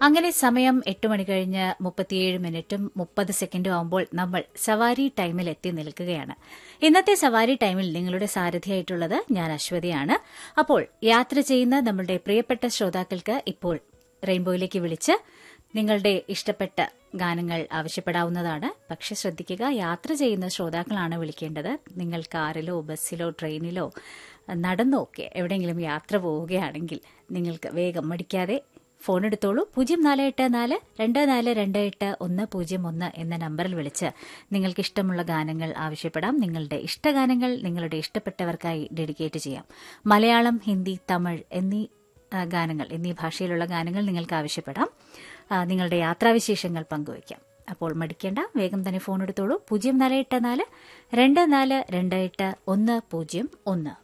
അങ്ങനെ സമയം എട്ട് മണി കഴിഞ്ഞ് മുപ്പത്തിയേഴ് മിനിറ്റും മുപ്പത് സെക്കൻഡും ആകുമ്പോൾ നമ്മൾ സവാരി ടൈമിൽ എത്തി നിൽക്കുകയാണ് ഇന്നത്തെ സവാരി ടൈമിൽ നിങ്ങളുടെ സാരഥിയായിട്ടുള്ളത് ഞാൻ അശ്വതിയാണ് അപ്പോൾ യാത്ര ചെയ്യുന്ന നമ്മളുടെ പ്രിയപ്പെട്ട ശ്രോതാക്കൾക്ക് ഇപ്പോൾ റെയിൻബോയിലേക്ക് വിളിച്ച് നിങ്ങളുടെ ഇഷ്ടപ്പെട്ട ഗാനങ്ങൾ ആവശ്യപ്പെടാവുന്നതാണ് പക്ഷെ ശ്രദ്ധിക്കുക യാത്ര ചെയ്യുന്ന ശ്രോതാക്കളാണ് വിളിക്കേണ്ടത് നിങ്ങൾ കാറിലോ ബസ്സിലോ ട്രെയിനിലോ നടന്നോ ഒക്കെ എവിടെയെങ്കിലും യാത്ര പോവുകയാണെങ്കിൽ നിങ്ങൾക്ക് വേഗം മടിക്കാതെ ഫോൺ എടുത്തോളൂ പൂജ്യം നാല് എട്ട് നാല് രണ്ട് നാല് രണ്ട് എട്ട് ഒന്ന് പൂജ്യം ഒന്ന് എന്ന നമ്പറിൽ വിളിച്ച് നിങ്ങൾക്ക് ഇഷ്ടമുള്ള ഗാനങ്ങൾ ആവശ്യപ്പെടാം നിങ്ങളുടെ ഇഷ്ടഗാനങ്ങൾ നിങ്ങളുടെ ഇഷ്ടപ്പെട്ടവർക്കായി ഡെഡിക്കേറ്റ് ചെയ്യാം മലയാളം ഹിന്ദി തമിഴ് എന്നീ ആ, ഗാനങ്ങൾ എന്നീ ഭാഷയിലുള്ള ഗാനങ്ങൾ നിങ്ങൾക്ക് ആവശ്യപ്പെടാം ആ, നിങ്ങളുടെ യാത്രാവിശേഷങ്ങൾ പങ്കുവയ്ക്കാം അപ്പോൾ മടിക്കേണ്ട വേഗം തന്നെ ഫോൺ എടുത്തോളൂ പൂജ്യം നാല് എട്ട് നാല് രണ്ട് നാല് രണ്ട് എട്ട് ഒന്ന് പൂജ്യം ഒന്ന്